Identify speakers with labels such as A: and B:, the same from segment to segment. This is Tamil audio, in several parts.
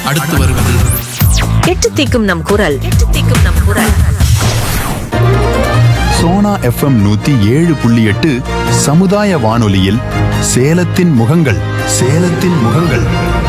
A: அடுத்து வருவது
B: எட்டு தீக்கும் நம் குரல் எட்டு தீக்கும் நம் குரல்
C: சோனா எஃப்எம் நூத்தி ஏழு புள்ளி எட்டு சமுதாய வானொலியில் சேலத்தின் முகங்கள் சேலத்தின் முகங்கள்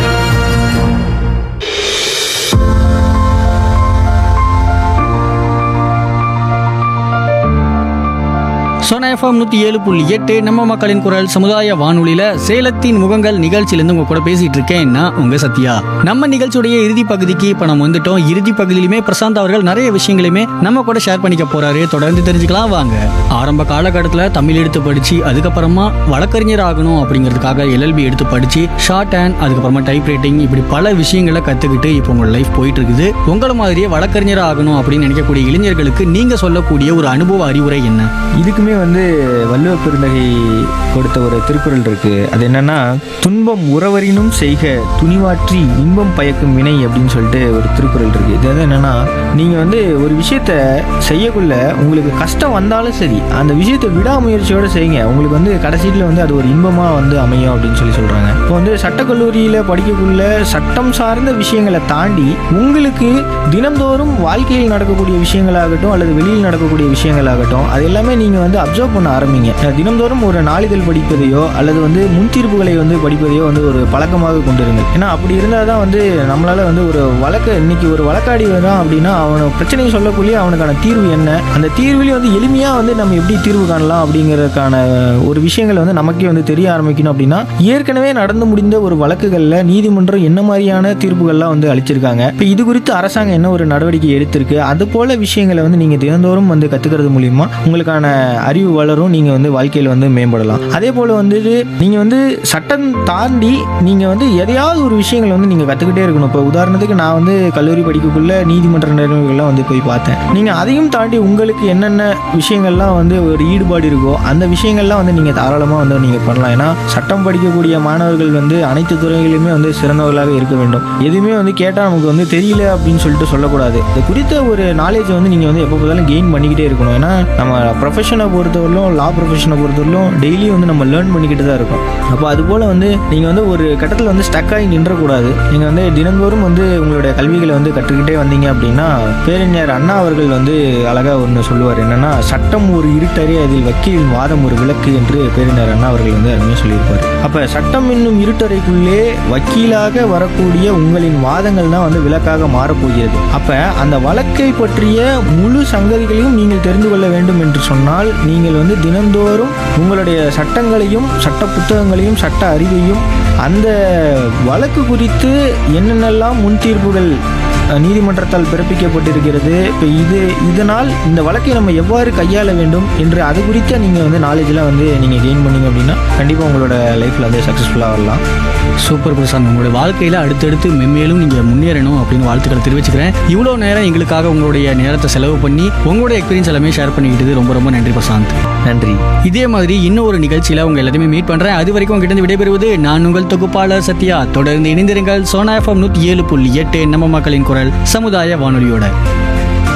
D: சோனா எஃப்எம் நூற்றி ஏழு புள்ளி எட்டு நம்ம மக்களின் குரல் சமுதாய வானொலியில சேலத்தின் முகங்கள் நிகழ்ச்சியிலேருந்து உங்க கூட பேசிட்டு இருக்கேன் நான் உங்க சத்யா நம்ம நிகழ்ச்சியுடைய இறுதி பகுதிக்கு இப்போ நம்ம வந்துட்டோம் இறுதி பகுதியிலுமே பிரசாந்த் அவர்கள் நிறைய விஷயங்களையுமே நம்ம கூட ஷேர் பண்ணிக்க போறாரு தொடர்ந்து தெரிஞ்சுக்கலாம் வாங்க ஆரம்ப காலகட்டத்தில் தமிழ் எடுத்து படிச்சு அதுக்கப்புறமா வழக்கறிஞர் ஆகணும் அப்படிங்கிறதுக்காக எல்எல்பி எடுத்து படிச்சு ஷார்ட் ஹேண்ட் அதுக்கப்புறமா டைப் ரைட்டிங் இப்படி பல விஷயங்களை கத்துக்கிட்டு இப்போ உங்களோட லைஃப் போயிட்டு இருக்குது உங்களை மாதிரியே வழக்கறிஞர் ஆகணும் அப்படின்னு நினைக்கக்கூடிய இளைஞர்களுக்கு நீங்க சொல்லக்கூடிய ஒரு அனுபவ அறிவுரை என்ன
E: இதுக்குமே வந்து வள்ளுவ பெருந்தகை கொடுத்த ஒரு திருக்குறள் இருக்கு அது என்னன்னா துன்பம் உறவரினும் செய்க துணிவாற்றி இன்பம் பயக்கும் வினை அப்படின்னு சொல்லிட்டு ஒரு திருக்குறள் இருக்கு இது வந்து என்னன்னா நீங்க வந்து ஒரு விஷயத்த செய்யக்குள்ள உங்களுக்கு கஷ்டம் வந்தாலும் சரி அந்த விஷயத்தை விடாமுயற்சியோட செய்யுங்க உங்களுக்கு வந்து கடைசியில் வந்து அது ஒரு இன்பமா வந்து அமையும் அப்படின்னு சொல்லி சொல்றாங்க இப்போ வந்து சட்டக்கல்லூரியில படிக்கக்குள்ள சட்டம் சார்ந்த விஷயங்களை தாண்டி உங்களுக்கு தினம்தோறும் வாழ்க்கையில் நடக்கக்கூடிய விஷயங்களாகட்டும் அல்லது வெளியில் நடக்கக்கூடிய விஷயங்களாகட்டும் அது எல்லாமே நீங்க வந்து அப்சர்வ் பண்ண ஆரம்பிங்க அஹ் தினம்தோறும் ஒரு நாளிதழ் படிப்பதையோ அல்லது வந்து முன்தீர்ப்புகளை வந்து படிப்பதையோ வந்து ஒரு பழக்கமாக கொண்டிருங்கள் ஏன்னா அப்படி இருந்தால் தான் வந்து நம்மளால வந்து ஒரு வழக்க இன்னைக்கு ஒரு வழக்காடி வரான் அப்படின்னா அவனை பிரச்சனையை சொல்லக்கூடிய அவனுக்கான தீர்வு என்ன அந்த தீர்விலே வந்து எளிமையாக வந்து நம்ம எப்படி தீர்வு காணலாம் அப்படிங்கிறதுக்கான ஒரு விஷயங்கள் வந்து நமக்கே வந்து தெரிய ஆரம்பிக்கணும் அப்படின்னா ஏற்கனவே நடந்து முடிந்த ஒரு வழக்குகளில் நீதிமன்றம் என்ன மாதிரியான தீர்ப்புகள்லாம் வந்து அளிச்சிருக்காங்க இப்போ இது குறித்து அரசாங்கம் என்ன ஒரு நடவடிக்கை எடுத்திருக்கு அது போல விஷயங்களை வந்து நீங்கள் தினந்தோறும் வந்து கற்றுக்கிறது மூலியமா உங்களுக்கான அறிவு வளரும் நீங்கள் வந்து வாழ்க்கையில் வந்து மேம்படலாம் அதே போல் வந்துட்டு நீங்கள் வந்து சட்டம் தாண்டி நீங்கள் வந்து எதையாவது ஒரு விஷயங்களை வந்து நீங்கள் கற்றுக்கிட்டே இருக்கணும் இப்போ உதாரணத்துக்கு நான் வந்து கல்லூரி படிக்கக்குள்ள நீதிமன்ற நிறுவனங்கள்லாம் வந்து போய் பார்த்தேன் நீங்கள் அதையும் தாண்டி உங்களுக்கு என்னென்ன விஷயங்கள்லாம் வந்து ஒரு ஈடுபாடு இருக்கோ அந்த விஷயங்கள்லாம் வந்து நீங்கள் தாராளமாக வந்து நீங்கள் பண்ணலாம் ஏன்னா சட்டம் படிக்கக்கூடிய மாணவர்கள் வந்து அனைத்து துறைகளிலுமே வந்து சிறந்தவர்களாக இருக்க வேண்டும் எதுவுமே வந்து கேட்டால் நமக்கு வந்து தெரியல அப்படின்னு சொல்லிட்டு சொல்லக்கூடாது இது குறித்த ஒரு நாலேஜ் வந்து நீங்கள் வந்து எப்போ பார்த்தாலும் கெயின் பண்ணிக்கிட்டே இருக்கணும் ஏன்னா நம்ம ப்ரொஃபஷனை பொறுத்தவரையிலும் லா ப்ரொஃபஷனை பொறுத்தவரையிலும் டெய்லி வந்து நம்ம லேர்ன் பண்ணிக்கிட்டு தான் இருக்கோம் அப்போ அதுபோல் வந்து நீங்கள் வந்து ஒரு கட்டத்தில் வந்து ஸ்டக் ஆகி நின்றக்கூடாது நீங்கள் வந்து தினந்தோறும் வந்து உங்களுடைய கல்விகளை வந்து கற்றுக்கிட்டே வந்தீங்க அப்படின்னா பேரறிஞர் அண்ணா அவர்கள் வந்து அழகாக ஒன்று சொல்லுவார் என்னன்னா சட்டம் ஒரு இருட்டறே அதில் வக்கீலின் வாதம் ஒரு விளக்கு என்று பேரறிஞர் அண்ணா அவர்கள் வந்து அருமையாக சொல்லியிருப்பார் அப்போ சட்டம் என்னும் இருட்டறைக்குள்ளே வக்கீலாக வரக்கூடிய உங்களின் வாதங்கள் தான் வந்து விளக்காக மாறப்போகிறது அப்போ அந்த வழக்கை பற்றிய முழு சங்கதிகளையும் நீங்கள் தெரிந்து கொள்ள வேண்டும் என்று சொன்னால் நீங்கள் வந்து தினந்தோறும் உங்களுடைய சட்டங்களையும் சட்ட புத்தகங்களையும் சட்ட அறிவையும் அந்த வழக்கு குறித்து என்னென்னலாம் முன் தீர்ப்புகள் அஹ், நீதிமன்றத்தால் பிறப்பிக்கப்பட்டிருக்கிறது இப்போ இது இதனால் இந்த வழக்கை நம்ம எவ்வாறு கையாள வேண்டும் என்று அது குறித்த நீங்கள் வந்து நாலேஜ்லாம் வந்து நீங்கள் கெயின் பண்ணீங்க அப்படின்னா கண்டிப்பாக உங்களோட லைஃப்பில் வந்து சக்ஸஸ்ஃபுல்லாக வரலாம்
D: சூப்பர் பிரசாந்த் உங்களுடைய வாழ்க்கையில அடுத்தடுத்து மென்மேலும் நீங்க முன்னேறணும் அப்படின்னு வாழ்த்துக்களை தெரிவிச்சுக்கிறேன் இவ்வளோ நேரம் எங்களுக்காக உங்களுடைய நேரத்தை செலவு பண்ணி உங்களுடைய எக்ஸ்பீரியன்ஸ் எல்லாமே ஷேர் பண்ணிக்கிட்டது ரொம்ப ரொம்ப நன்றி பிரசாந்த்
E: நன்றி
D: இதே மாதிரி இன்னும் ஒரு நிகழ்ச்சியில உங்க எல்லாத்தையுமே மீட் பண்றேன் அது வரைக்கும் உங்ககிட்ட இருந்து விடைபெறுவது நான் உங்கள் தொகுப்பாளர் சத்யா தொடர்ந்து இணைந்திருங்கள் சோனா எஃப்எம் நூத்தி ஏழு புள்ளி எட்டு நம்ம மக்களின் குரல் சமுதாய வானொலியோட